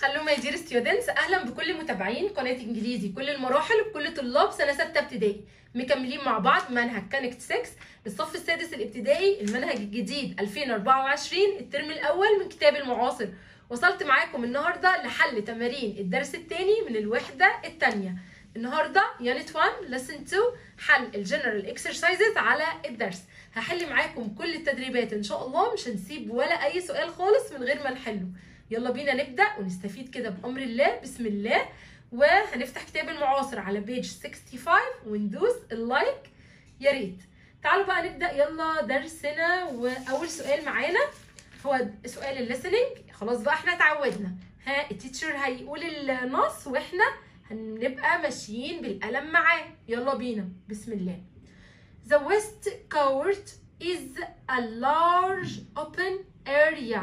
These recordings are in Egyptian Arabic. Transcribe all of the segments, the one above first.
هلو ماي دير ستودنتس اهلا بكل متابعين قناه انجليزي كل المراحل وكل طلاب سنه سته ابتدائي مكملين مع بعض منهج كانكت 6 للصف السادس الابتدائي المنهج الجديد 2024 الترم الاول من كتاب المعاصر وصلت معاكم النهارده لحل تمارين الدرس الثاني من الوحده الثانيه النهارده يونت 1 لسن 2 حل الجنرال اكسرسايزز على الدرس هحل معاكم كل التدريبات ان شاء الله مش هنسيب ولا اي سؤال خالص من غير ما نحله يلا بينا نبدا ونستفيد كده بامر الله بسم الله وهنفتح كتاب المعاصر على بيج 65 وندوس اللايك يا ريت تعالوا بقى نبدا يلا درسنا واول سؤال معانا هو سؤال الليسننج خلاص بقى احنا اتعودنا ها التيتشر هيقول النص واحنا هنبقى ماشيين بالقلم معاه يلا بينا بسم الله The west court is a large open area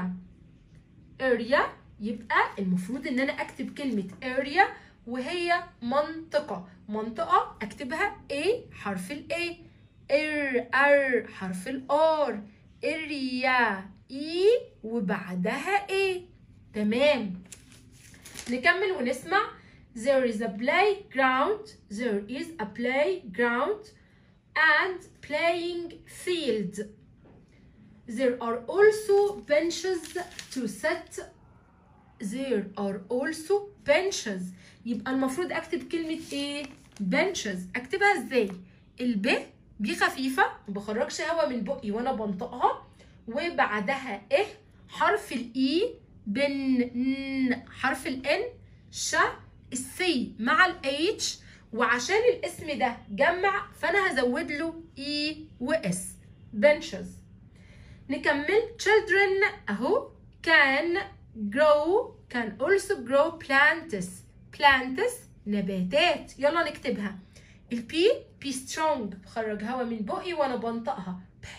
area يبقى المفروض ان انا اكتب كلمة area وهي منطقة منطقة اكتبها A حرف ال A ار ار حرف ال R area E وبعدها A تمام نكمل ونسمع There is a playground There is a playground and playing field There are also benches to sit There are also benches يبقى المفروض اكتب كلمة ايه؟ benches اكتبها ازاي؟ الب دي خفيفة ما بخرجش هوا من بقي وانا بنطقها وبعدها اه حرف الاي بن ن حرف الان ش السي مع الاتش وعشان الاسم ده جمع فانا هزود له اي واس benches نكمل children اهو can grow can also grow plants plants نباتات يلا نكتبها البي بي strong بخرج هوا من بقي وانا بنطقها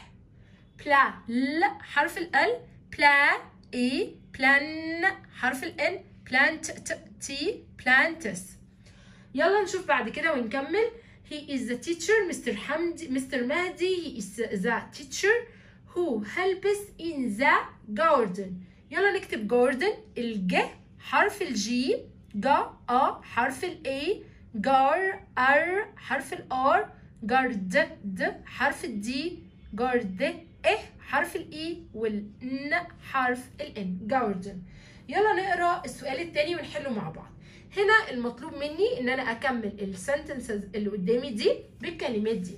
بلا ل حرف ال بلا اي بلان حرف الان plant تي plants يلا نشوف بعد كده ونكمل he is the teacher مستر حمدي مستر مهدي he is the teacher who helps in the garden يلا نكتب garden الج حرف الجي جا ا حرف الاي جار ار حرف الار جارد د حرف الدي جارد اه حرف الاي والن حرف الان جاردن يلا نقرا السؤال التاني ونحله مع بعض هنا المطلوب مني ان انا اكمل السنتنسز اللي قدامي دي بالكلمات دي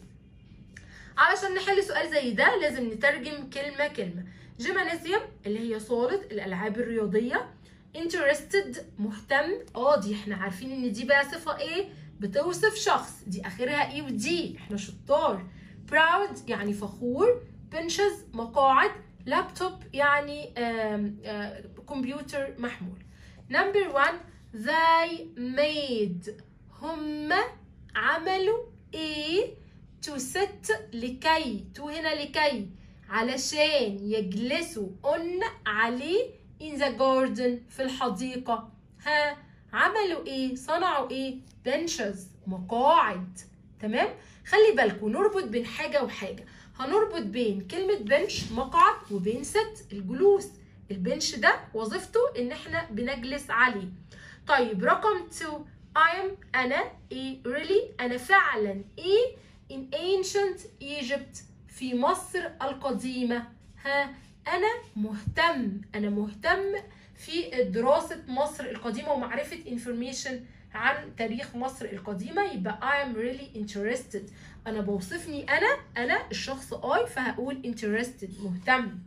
علشان نحل سؤال زي ده لازم نترجم كلمه كلمه جيمانيزيوم اللي هي صالة الالعاب الرياضيه interested مهتم اه دي احنا عارفين ان دي بقى صفه ايه بتوصف شخص دي اخرها ايه ودي احنا شطار proud يعني فخور benches مقاعد لابتوب يعني آم آم كمبيوتر محمول number one they made هم عملوا ايه to sit لكي to هنا لكي علشان يجلسوا on عليه in the garden في الحديقة ها عملوا ايه صنعوا ايه benches مقاعد تمام خلي بالكم نربط بين حاجة وحاجة هنربط بين كلمة بنش مقعد وبين ست الجلوس البنش ده وظيفته ان احنا بنجلس عليه طيب رقم 2 I am أنا إيه really أنا فعلا إيه in ancient Egypt في مصر القديمة ها أنا مهتم أنا مهتم في دراسة مصر القديمة ومعرفة information عن تاريخ مصر القديمة يبقى I am really interested أنا بوصفني أنا أنا الشخص I فهقول interested مهتم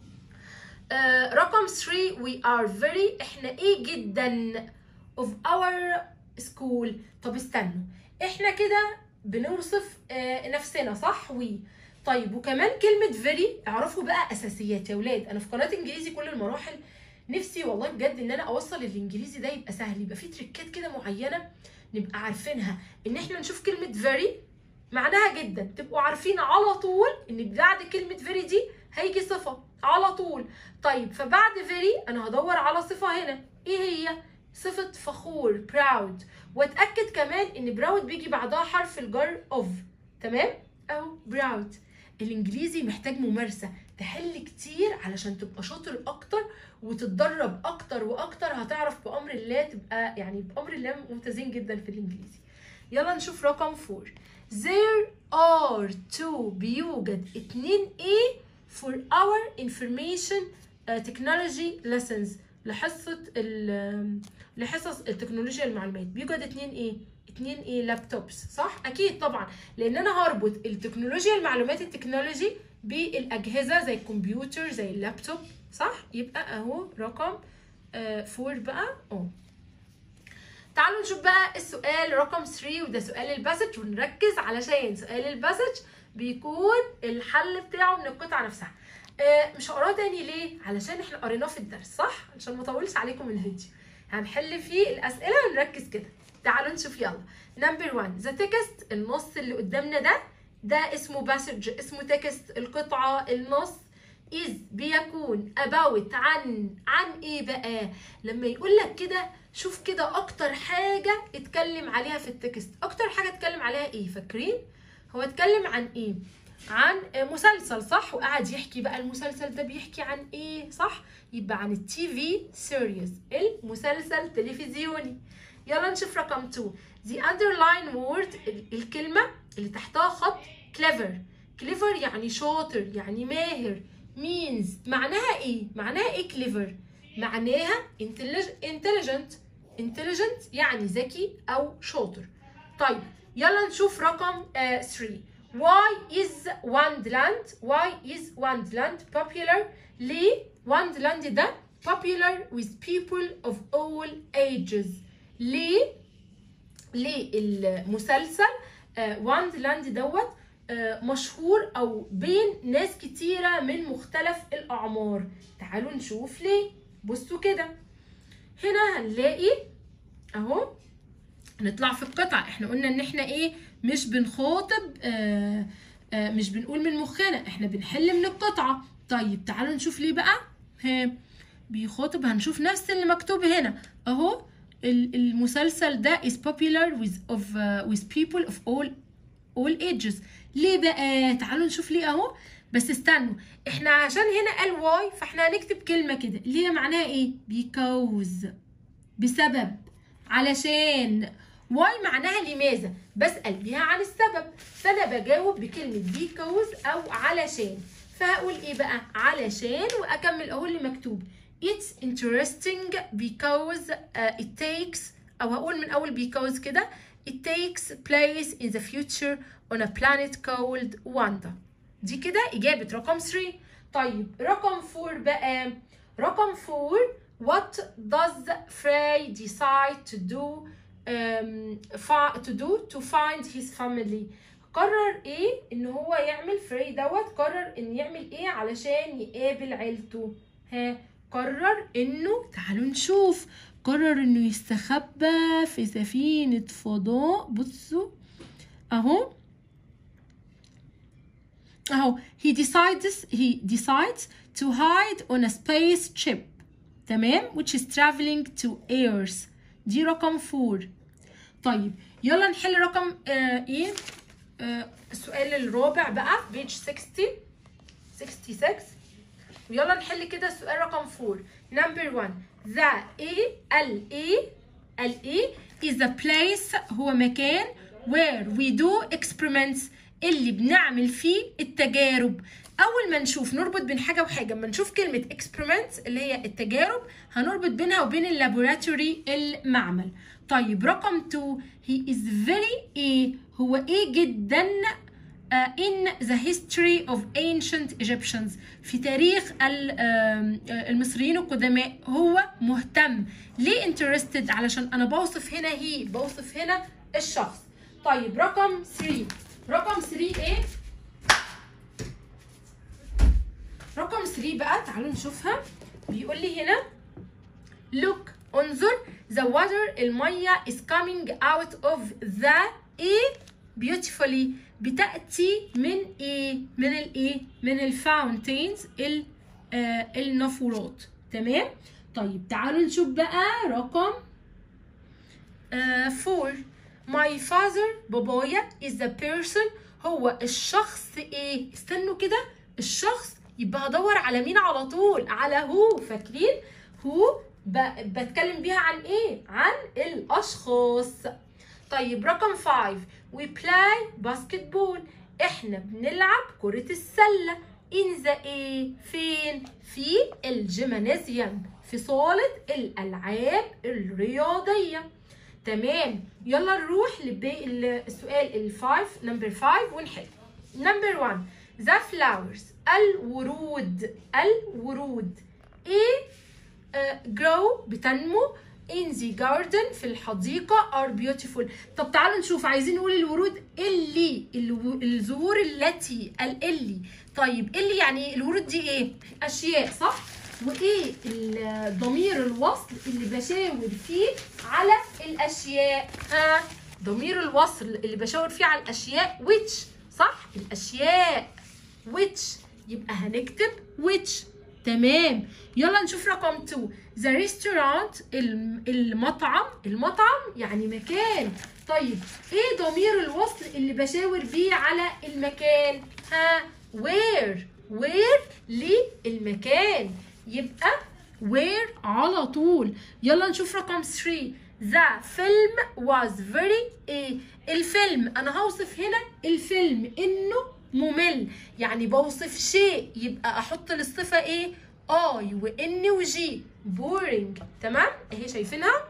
آه رقم 3 we are very احنا ايه جدا of our school طب استنوا احنا كده بنوصف آه نفسنا صح وي طيب وكمان كلمة very اعرفوا بقى اساسيات يا ولاد انا في قناة انجليزي كل المراحل نفسي والله بجد ان انا اوصل الانجليزي ده يبقى سهل يبقى فيه تريكات كده معينة نبقى عارفينها ان احنا نشوف كلمة very معناها جدا تبقوا عارفين على طول ان بعد كلمة very دي هيجي صفة على طول طيب فبعد very انا هدور على صفة هنا ايه هي صفة فخور proud واتأكد كمان ان proud بيجي بعدها حرف الجر of تمام او proud الانجليزي محتاج ممارسة تحل كتير علشان تبقى شاطر اكتر وتتدرب اكتر واكتر هتعرف بامر الله تبقى يعني بامر الله ممتازين جدا في الانجليزي يلا نشوف رقم 4 there are to بيوجد اتنين ايه for our information uh, technology lessons لحصة ال لحصص التكنولوجيا المعلومات بيوجد اتنين ايه اتنين ايه لابتوبس صح اكيد طبعا لان انا هربط التكنولوجيا المعلومات التكنولوجي بالاجهزه زي الكمبيوتر زي اللابتوب صح يبقى اهو رقم 4 بقى اه تعالوا نشوف بقى السؤال رقم 3 وده سؤال الباسج ونركز علشان سؤال الباسج بيكون الحل بتاعه من القطعه نفسها آه مش هقراه تاني ليه علشان احنا قريناه في الدرس صح عشان ما اطولش عليكم الفيديو هنحل فيه الاسئله ونركز كده تعالوا نشوف يلا نمبر 1 ذا تكست النص اللي قدامنا ده ده اسمه باسج اسمه تكست القطعه النص is بيكون about عن عن ايه بقى لما يقول لك كده شوف كده اكتر حاجه اتكلم عليها في التكست اكتر حاجه اتكلم عليها ايه فاكرين هو اتكلم عن ايه عن مسلسل صح وقعد يحكي بقى المسلسل ده بيحكي عن ايه صح يبقى عن التي في سيريز المسلسل تلفزيوني يلا نشوف رقم 2 the underline word الكلمة اللي تحتها خط clever clever يعني شاطر يعني ماهر means معناها ايه معناها ايه clever معناها intelligent intelligent يعني ذكي او شاطر طيب يلا نشوف رقم 3 uh, why is Wonderland why is Wonderland popular ليه Wonderland ده popular with people of all ages ليه ليه المسلسل وندلاند uh, دوت uh, مشهور او بين ناس كتيره من مختلف الاعمار تعالوا نشوف ليه بصوا كده هنا هنلاقي اهو نطلع في القطعه احنا قلنا ان احنا ايه مش بنخاطب آآ آآ مش بنقول من مخنا احنا بنحل من القطعه طيب تعالوا نشوف ليه بقى ها بيخاطب هنشوف نفس اللي مكتوب هنا اهو المسلسل ده is popular with of uh, with people of all all ages ليه بقى تعالوا نشوف ليه اهو بس استنوا احنا عشان هنا قال واي فاحنا هنكتب كلمه كده اللي هي معناها ايه because بسبب علشان واي معناها لماذا بسال بيها عن السبب فانا بجاوب بكلمه because او علشان فهقول ايه بقى علشان واكمل اهو اللي مكتوب It's interesting because uh, it takes أو هقول من أول because كده It takes place in the future on a planet called Wanda دي كده إجابة رقم 3 طيب رقم 4 بقى رقم 4 What does Frey decide to do um, to do to find his family قرر ايه ان هو يعمل فري دوت قرر ان يعمل ايه علشان يقابل عيلته ها قرر انه تعالوا نشوف قرر انه يستخبى في سفينة فضاء بصوا اهو اهو he decides he decides to hide on a spaceship تمام which is traveling to Earth دي رقم 4 طيب يلا نحل رقم آه ايه آه السؤال الرابع بقى بيج 60 66 ويلا نحل كده السؤال رقم 4 نمبر 1 ذا ايه ال ايه ال ايه is a place هو مكان where we do experiments اللي بنعمل فيه التجارب اول ما نشوف نربط بين حاجه وحاجه اما نشوف كلمه experiments اللي هي التجارب هنربط بينها وبين اللابوراتوري المعمل طيب رقم 2 he is very ايه هو ايه جدا uh, in the history of ancient Egyptians في تاريخ المصريين القدماء هو مهتم ليه interested علشان انا بوصف هنا هي بوصف هنا الشخص طيب رقم 3 رقم 3 ايه رقم 3 بقى تعالوا نشوفها بيقول لي هنا look انظر the water المية is coming out of the ايه beautifully بتأتي من ايه من الايه من الفاونتينز آه النافورات تمام طيب تعالوا نشوف بقى رقم 4 uh, my father بابايا is the person هو الشخص ايه استنوا كده الشخص يبقى هدور على مين على طول على هو فاكرين هو ب- بتكلم بيها عن ايه عن الاشخاص طيب رقم 5 we play basketball احنا بنلعب كرة السلة in the ايه فين في الجيمنازيوم في صالة الألعاب الرياضية تمام يلا نروح لباقي ال- السؤال الفايف نمبر 5 ونحل نمبر 1 the flowers الورود الورود ايه آه، grow بتنمو in the garden في الحديقة are beautiful طب تعالوا نشوف عايزين نقول الورود اللي الو- الزهور التي اللي طيب اللي يعني إيه؟ الورود دي ايه اشياء صح وايه ال- ضمير الوصل اللي بشاور فيه على الاشياء ها ضمير الوصل اللي بشاور فيه على الاشياء which صح الاشياء which يبقى هنكتب which تمام يلا نشوف رقم 2 ذا restaurant الم- المطعم المطعم يعني مكان طيب ايه ضمير الوصل اللي بشاور بيه على المكان ها where where للمكان يبقى where على طول يلا نشوف رقم 3 The film was very ايه الفيلم انا هوصف هنا الفيلم انه ممل يعني بوصف شيء يبقى احط للصفه ايه اي وان وجي boring تمام اهي شايفينها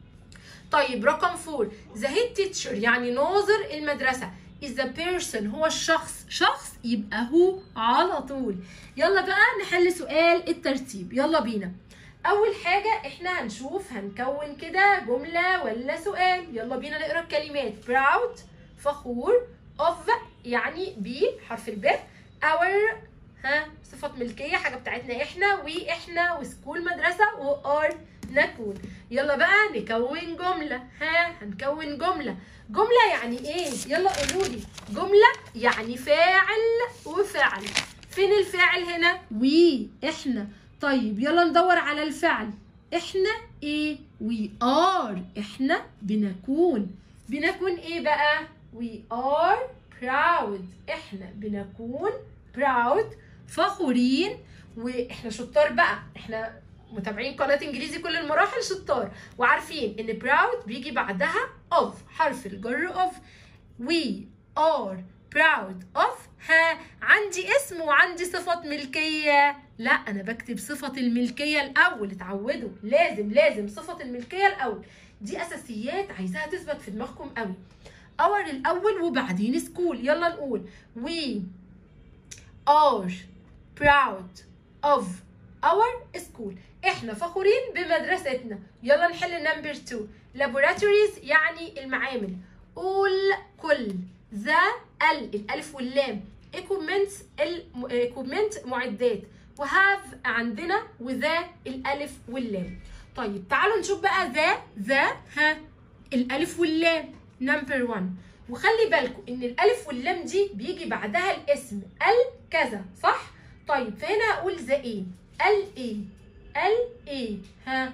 طيب رقم 4 the head teacher يعني ناظر المدرسة is the person هو الشخص شخص يبقى هو على طول يلا بقى نحل سؤال الترتيب يلا بينا أول حاجة احنا هنشوف هنكون كده جملة ولا سؤال يلا بينا نقرا الكلمات proud فخور of يعني بي حرف الب our ها صفة ملكية حاجة بتاعتنا احنا واحنا وسكول مدرسة وار نكون يلا بقى نكون جملة ها هنكون جملة جملة يعني ايه يلا قولوا لي جملة يعني فاعل وفعل فين الفاعل هنا وي احنا طيب يلا ندور على الفعل احنا ايه وي ار احنا بنكون بنكون ايه بقى we are proud احنا بنكون proud فخورين واحنا شطار بقى احنا متابعين قناة انجليزي كل المراحل شطار وعارفين ان proud بيجي بعدها of حرف الجر of we are proud of ها عندي اسم وعندي صفة ملكية لا انا بكتب صفة الملكية الاول اتعودوا لازم لازم صفة الملكية الاول دي اساسيات عايزاها تثبت في دماغكم قوي اور الاول وبعدين سكول يلا نقول we are proud of our school احنا فخورين بمدرستنا يلا نحل نمبر 2 laboratories يعني المعامل all كل ذا ال الالف واللام equipments equipment معدات وهاف عندنا وذا الالف واللام طيب تعالوا نشوف بقى ذا ذا ها الالف واللام نمبر 1 وخلي بالكم ان الالف واللام دي بيجي بعدها الاسم ال كذا صح طيب فهنا هقول ذا ايه ال ايه ال ايه ها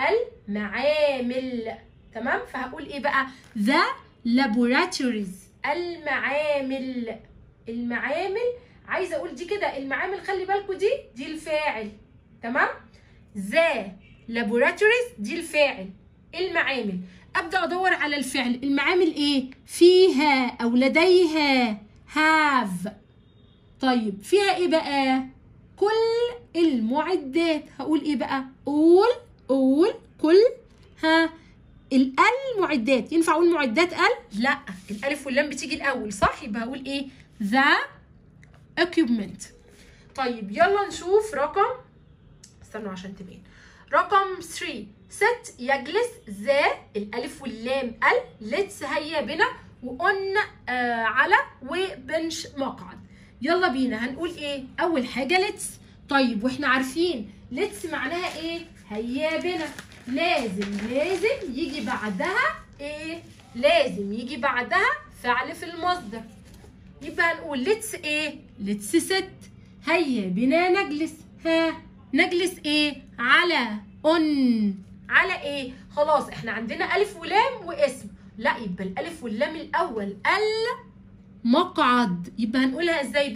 المعامل تمام فهقول ايه بقى ذا laboratories المعامل المعامل عايزه اقول دي كده المعامل خلي بالكم دي دي الفاعل تمام ذا laboratories دي الفاعل المعامل ابدا ادور على الفعل المعامل ايه فيها او لديها have طيب فيها ايه بقى كل المعدات هقول ايه بقى all all كل ها الال معدات ينفع اقول معدات ال لا الالف واللام بتيجي الاول صح يبقى هقول ايه ذا equipment طيب يلا نشوف رقم استنوا عشان تبين رقم 3 ست يجلس ذا الالف واللام ال ليتس هيا بنا وقلنا آه على وبنش مقعد يلا بينا هنقول ايه اول حاجه ليتس طيب واحنا عارفين ليتس معناها ايه هيا بنا لازم لازم يجي بعدها ايه لازم يجي بعدها فعل في المصدر يبقى هنقول ليتس ايه ليتس ست هيا بنا نجلس ها نجلس ايه على اون على ايه خلاص احنا عندنا الف ولام واسم لا يبقى الالف واللام الاول ال مقعد يبقى هنقولها ازاي بقى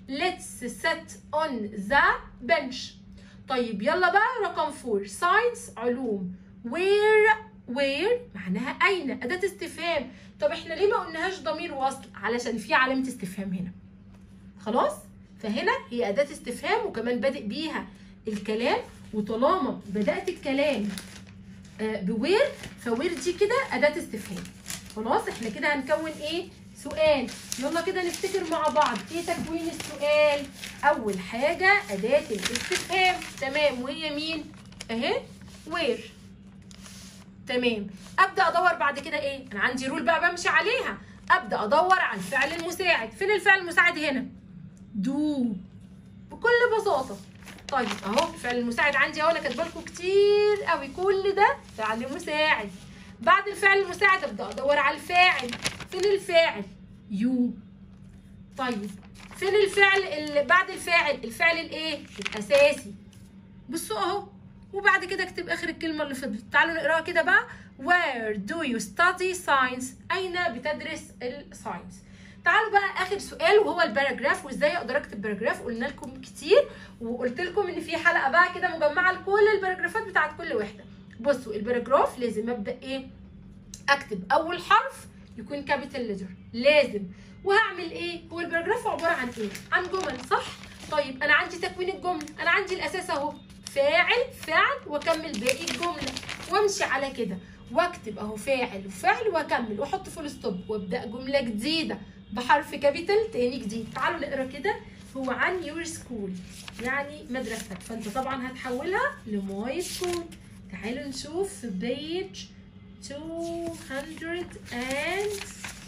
let's sit on the bench طيب يلا بقى رقم 4 science علوم where where معناها اين اداه استفهام طب احنا ليه ما قلناهاش ضمير وصل علشان في علامه استفهام هنا خلاص فهنا هي اداه استفهام وكمان بادئ بيها الكلام وطالما بدات الكلام آه، بوير فوير دي كده اداه استفهام خلاص احنا كده هنكون ايه سؤال يلا كده نفتكر مع بعض ايه تكوين السؤال اول حاجه اداه الاستفهام تمام وهي مين اهي وير تمام ابدا ادور بعد كده ايه انا عندي رول بقى بمشي عليها ابدا ادور على الفعل المساعد فين الفعل المساعد هنا دو بكل بساطه طيب اهو الفعل المساعد عندي اهو انا كاتبه لكم كتير قوي كل ده فعل مساعد بعد الفعل المساعد ابدا ادور على الفاعل فين الفاعل يو طيب فين الفعل اللي بعد الفاعل الفعل الايه الاساسي بصوا اهو وبعد كده اكتب اخر الكلمه اللي فضلت تعالوا نقراها كده بقى where do you study science اين بتدرس الساينس تعالوا بقى اخر سؤال وهو الباراجراف وازاي اقدر اكتب باراجراف قلنا لكم كتير وقلت لكم ان في حلقه بقى كده مجمعه لكل الباراجرافات بتاعت كل واحده بصوا الباراجراف لازم ابدا ايه اكتب اول حرف يكون كابيتال ليتر لازم وهعمل ايه هو الباراجراف عباره عن ايه عن جمل صح طيب انا عندي تكوين الجمله انا عندي الاساس اهو فاعل فعل واكمل باقي الجمله وامشي على كده واكتب اهو فاعل وفعل واكمل واحط فول ستوب وابدا جمله جديده بحرف كابيتال تاني جديد تعالوا نقرا كده هو عن يور سكول يعني مدرستك فانت طبعا هتحولها لماي سكول تعالوا نشوف في بيج 200 and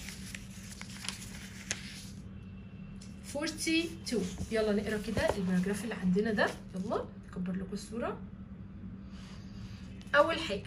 42 يلا نقرا كده الباراجراف اللي عندنا ده يلا اكبر لكم الصوره اول حاجه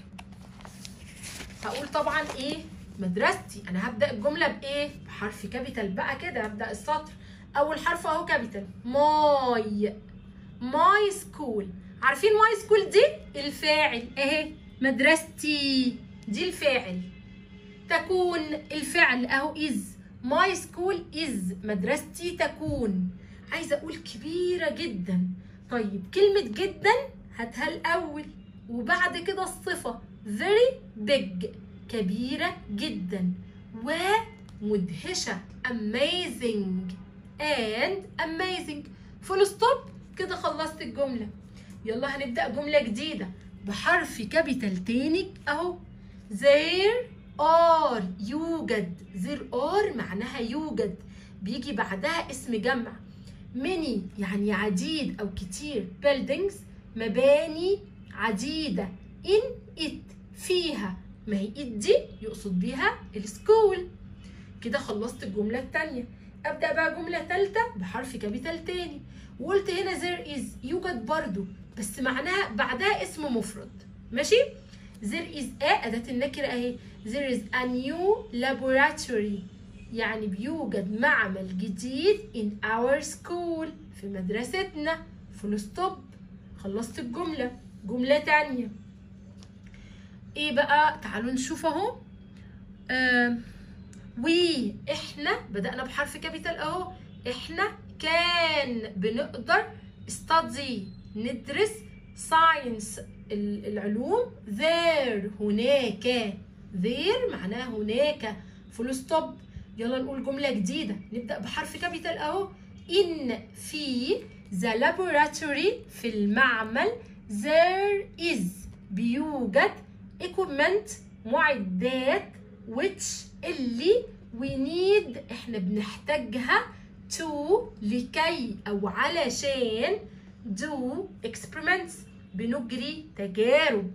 هقول طبعا ايه مدرستي انا هبدا الجمله بايه بحرف كابيتال بقى كده هبدا السطر اول حرف اهو كابيتال ماي ماي سكول عارفين ماي سكول دي الفاعل اهي مدرستي دي الفاعل تكون الفعل اهو از ماي سكول از مدرستي تكون عايزه اقول كبيره جدا طيب كلمه جدا هاتها الاول وبعد كده الصفه very big كبيره جدا ومدهشه amazing and amazing فول ستوب كده خلصت الجمله يلا هنبدا جمله جديده بحرف كابيتال تاني اهو there are يوجد there are معناها يوجد بيجي بعدها اسم جمع many يعني عديد او كتير buildings مباني عديدة in it فيها ما هي it دي يقصد بيها السكول كده خلصت الجملة التانية ابدأ بقى جملة تالتة بحرف كابيتال تاني وقلت هنا there is يوجد برضو بس معناها بعدها اسم مفرد ماشي there is a أداة النكرة أهي there is a new laboratory يعني بيوجد معمل جديد in our school في مدرستنا فول ستوب خلصت الجملة جملة تانية ايه بقى تعالوا نشوف اهو آه وي احنا بدأنا بحرف كابيتال اهو احنا كان بنقدر study ندرس ساينس العلوم there هناك there معناها هناك فول ستوب يلا نقول جملة جديدة نبدأ بحرف كابيتال اهو in في the laboratory في المعمل there is بيوجد equipment معدات which اللي we need احنا بنحتاجها to لكي او علشان do experiments بنجري تجارب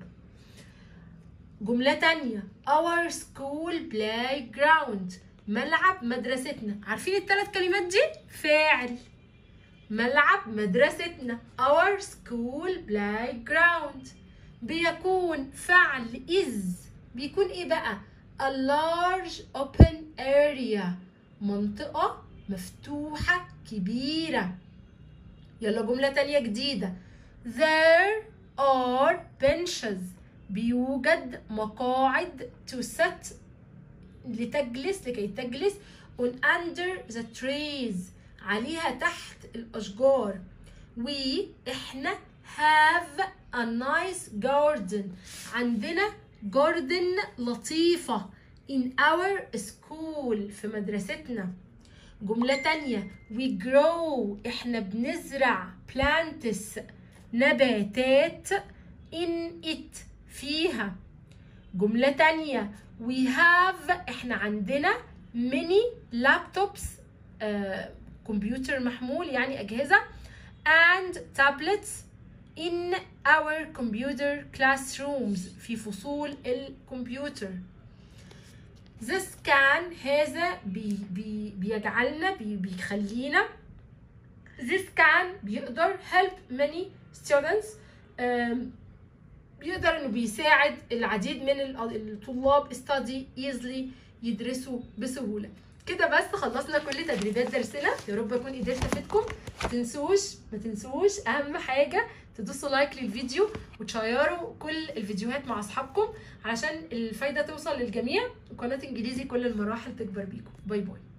جملة تانية our school playground ملعب مدرستنا عارفين الثلاث كلمات دي فاعل ملعب مدرستنا our school playground بيكون فعل is بيكون ايه بقى a large open area منطقة مفتوحة كبيرة يلا جملة تانية جديدة there are benches بيوجد مقاعد to sit لتجلس لكي تجلس on under the trees عليها تحت الاشجار we احنا have a nice garden عندنا جاردن لطيفة in our school في مدرستنا جملة تانية we grow احنا بنزرع plants نباتات in it فيها جملة تانية we have احنا عندنا many laptops آه، كمبيوتر محمول يعني أجهزة and tablets in our computer classrooms في فصول الكمبيوتر this can هذا بي بي بيجعلنا بي بيخلينا this can بيقدر help many students um, بيقدر انه بيساعد العديد من ال- الطلاب study easily يدرسوا بسهولة كده بس خلصنا كل تدريبات درسنا يا رب اكون قدرت افيدكم ما تنسوش ما تنسوش اهم حاجة تدوسوا لايك للفيديو وتشيروا كل الفيديوهات مع اصحابكم علشان الفايدة توصل للجميع وقناة انجليزي كل المراحل تكبر بيكم باي باي